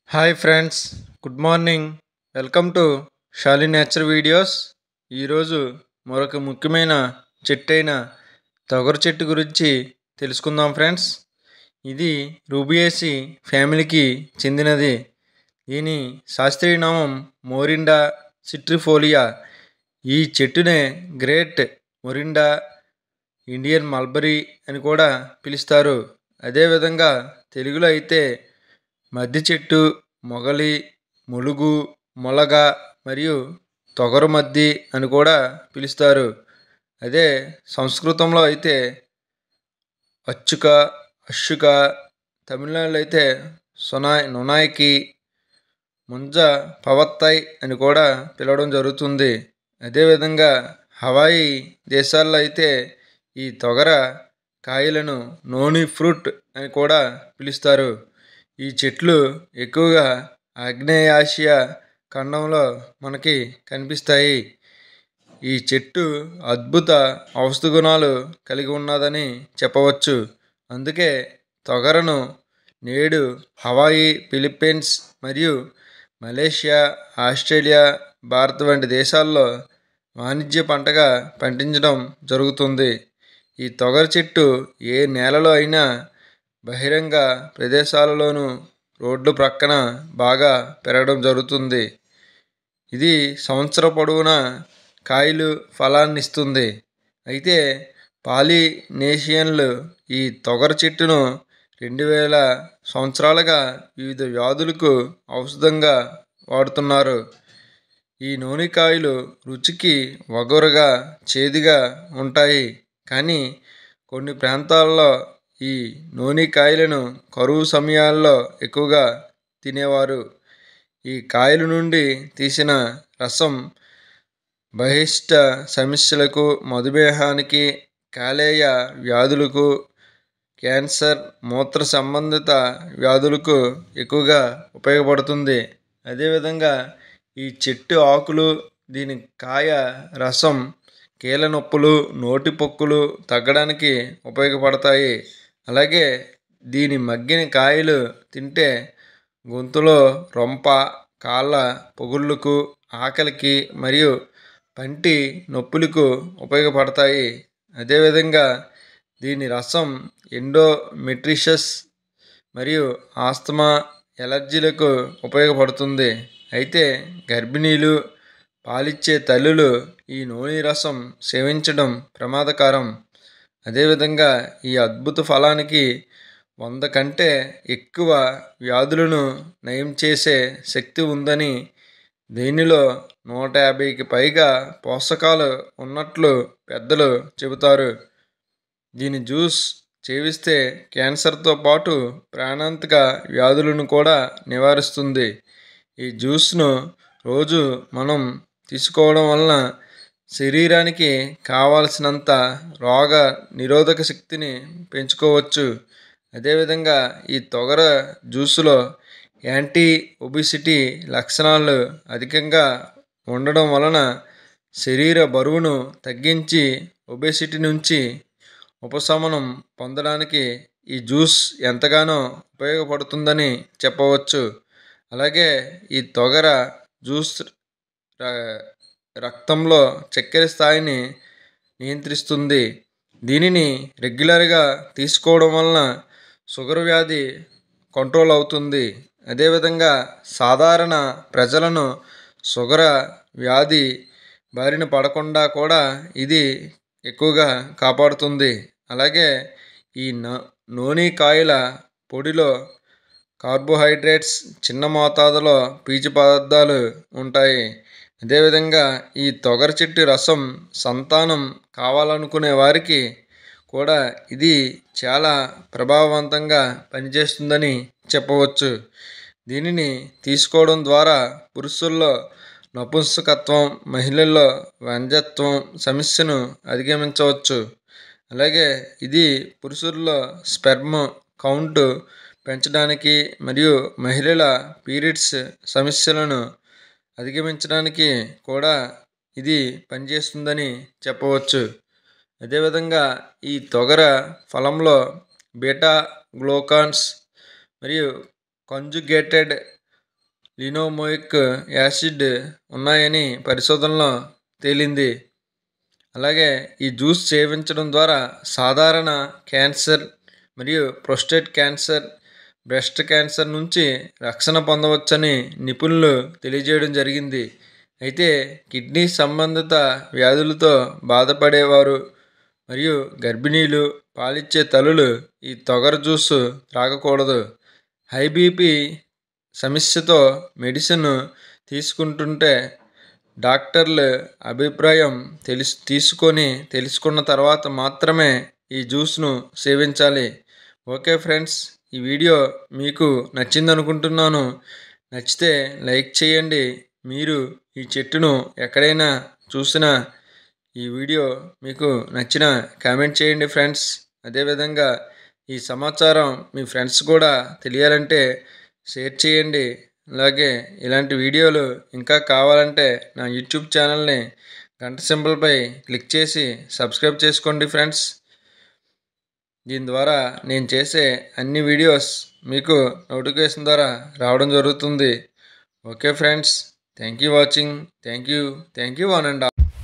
hi friends good morning welcome to Shali nature videos ఈరోజు మరొక ముఖ్యమైన చెట్టు అయిన తొగర చెట్టు గురించి తెలుసుకుందాం ఫ్రెండ్స్ ఇది రూబియేసి ఫ్యామిలీకి చెందినది దీని శాస్త్రీయ నామం మోరిండా సిట్రిఫోలియా ఈ చెట్టునే గ్రేట్ మొరిండా ఇండియన్ మల్బరీ అని కూడా పిలుస్తారు అదేవిధంగా తెలుగులో అయితే మద్ది చెట్టు మొగలి ములుగు మొలగ మరియు తొగరు మద్ది అని కూడా పిలుస్తారు అదే సంస్కృతంలో అయితే అచ్చుక అశుక తమిళనాడులో అయితే సొనాయ్ నొనాయికి ముంజ పవత్తై అని కూడా పిలవడం జరుగుతుంది అదేవిధంగా హవాయి దేశాల్లో అయితే ఈ తొగర కాయలను నోని ఫ్రూట్ అని కూడా పిలుస్తారు ఈ చెట్లు ఎక్కువగా ఆగ్నేయాసియా ఖండంలో మనకి కనిపిస్తాయి ఈ చెట్టు అద్భుత ఔషధ గుణాలు కలిగి ఉన్నదని చెప్పవచ్చు అందుకే తొగరను నేడు హవాయి ఫిలిప్పీన్స్ మరియు మలేషియా ఆస్ట్రేలియా భారత్ వంటి దేశాల్లో వాణిజ్య పంటగా పండించడం జరుగుతుంది ఈ తొగర చెట్టు ఏ నేలలో అయినా బహిరంగ ప్రదేశాలలోనూ రోడ్లు ప్రక్కన బాగా పెరగడం జరుగుతుంది ఇది సంవత్సర పొడవునా కాయలు ఫలాన్ని ఇస్తుంది అయితే పాలినేషియన్లు ఈ తొగర చెట్టును రెండు వేల సంవత్సరాలుగా వివిధ వ్యాధులకు ఔషధంగా వాడుతున్నారు ఈ నూనెకాయలు రుచికి వగరుగా చేదుగా ఉంటాయి కానీ కొన్ని ప్రాంతాల్లో ఈ నూనెకాయలను కరువు సమయాల్లో ఎక్కువగా తినేవారు ఈ కాయల నుండి తీసిన రసం బహిష్ట సమస్యలకు మధుమేహానికి కాలేయ వ్యాధులకు క్యాన్సర్ మూత్ర సంబంధిత వ్యాధులకు ఎక్కువగా ఉపయోగపడుతుంది అదేవిధంగా ఈ చెట్టు ఆకులు దీని కాయ రసం కీళ్ళ నొప్పులు నోటి పొక్కులు తగ్గడానికి ఉపయోగపడతాయి అలాగే దీని మగ్గిన కాయలు తింటే గొంతులో రొంప కాళ్ళ పొగుళ్ళకు ఆకలికి మరియు పంటి నొప్పులకు ఉపయోగపడతాయి అదేవిధంగా దీని రసం ఎండోమెట్రిషస్ మరియు ఆస్తమా ఎలర్జీలకు ఉపయోగపడుతుంది అయితే గర్భిణీలు పాలిచ్చే తల్లులు ఈ నూనె రసం సేవించడం ప్రమాదకరం అదేవిధంగా ఈ అద్భుత ఫలానికి వంద కంటే ఎక్కువ వ్యాధులను నయం చేసే శక్తి ఉందని దీనిలో నూట యాభైకి పైగా పోషకాలు ఉన్నట్లు పెద్దలు చెబుతారు దీని జ్యూస్ చేవిస్తే క్యాన్సర్తో పాటు ప్రాణాంతక వ్యాధులను కూడా నివారిస్తుంది ఈ జ్యూస్ను రోజు మనం తీసుకోవడం వలన శరీరానికి కావలసినంత రోగ నిరోధక శక్తిని పెంచుకోవచ్చు అదేవిధంగా ఈ తొగర జ్యూసులో యాంటీ ఒబిసిటీ లక్షణాలు అధికంగా ఉండడం వలన శరీర బరువును తగ్గించి ఒబేసిటీ నుంచి ఉపశమనం పొందడానికి ఈ జ్యూస్ ఎంతగానో ఉపయోగపడుతుందని చెప్పవచ్చు అలాగే ఈ తొగర జ్యూస్ రక్తంలో చక్కెర స్థాయిని నియంత్రిస్తుంది దీనిని రెగ్యులర్గా తీసుకోవడం వలన షుగర్ వ్యాధి కంట్రోల్ అవుతుంది అదేవిధంగా సాధారణ ప్రజలను షుగర్ వ్యాధి బారిన పడకుండా కూడా ఇది ఎక్కువగా కాపాడుతుంది అలాగే ఈ నూనె కాయల పొడిలో కార్బోహైడ్రేట్స్ చిన్న మోతాదులో పీచు పదార్థాలు ఉంటాయి అదేవిధంగా ఈ తొగర చెట్టు రసం సంతానం కావాలనుకునే వారికి కూడా ఇది చాలా ప్రభావవంతంగా పనిచేస్తుందని చెప్పవచ్చు దీనిని తీసుకోవడం ద్వారా పురుషుల్లో నపుంసకత్వం మహిళల్లో వంధ్యత్వం సమస్యను అధిగమించవచ్చు అలాగే ఇది పురుషుల్లో స్పెర్మ్ కౌంట్ పెంచడానికి మరియు మహిళల పీరియడ్స్ సమస్యలను అధిగమించడానికి కూడా ఇది పనిచేస్తుందని చెప్పవచ్చు అదేవిధంగా ఈ తొగర ఫలంలో బీటా గ్లూకాన్స్ మరియు కంజుగేటెడ్ లినోమోయిక్ యాసిడ్ ఉన్నాయని పరిశోధనలో తేలింది అలాగే ఈ జ్యూస్ సేవించడం ద్వారా సాధారణ క్యాన్సర్ మరియు ప్రొస్టేట్ క్యాన్సర్ బ్రెస్ట్ క్యాన్సర్ నుంచి రక్షణ పొందవచ్చని నిపుణులు తెలియజేయడం జరిగింది అయితే కిడ్నీ సంబంధిత వ్యాధులతో బాధపడేవారు మరియు గర్భిణీలు పాలిచ్చే తల్లులు ఈ తొగర జ్యూస్ త్రాగకూడదు హై బీపీ సమస్యతో మెడిసిన్ తీసుకుంటుంటే డాక్టర్ల అభిప్రాయం తెలుసు తీసుకొని తెలుసుకున్న తర్వాత మాత్రమే ఈ జ్యూస్ను సేవించాలి ఓకే ఫ్రెండ్స్ ఈ వీడియో మీకు నచ్చింది అనుకుంటున్నాను నచ్చితే లైక్ చేయండి మీరు ఈ చెట్టును ఎక్కడైనా చూసినా ఈ వీడియో మీకు నచ్చిన కామెంట్ చేయండి ఫ్రెండ్స్ అదేవిధంగా ఈ సమాచారం మీ ఫ్రెండ్స్ కూడా తెలియాలంటే షేర్ చేయండి అలాగే ఇలాంటి వీడియోలు ఇంకా కావాలంటే నా యూట్యూబ్ ఛానల్ని గంట సింబల్పై క్లిక్ చేసి సబ్స్క్రైబ్ చేసుకోండి ఫ్రెండ్స్ దీని ద్వారా నేను చేసే అన్ని వీడియోస్ మీకు నోటిఫికేషన్ ద్వారా రావడం జరుగుతుంది okay friends thank you watching thank you thank you one and all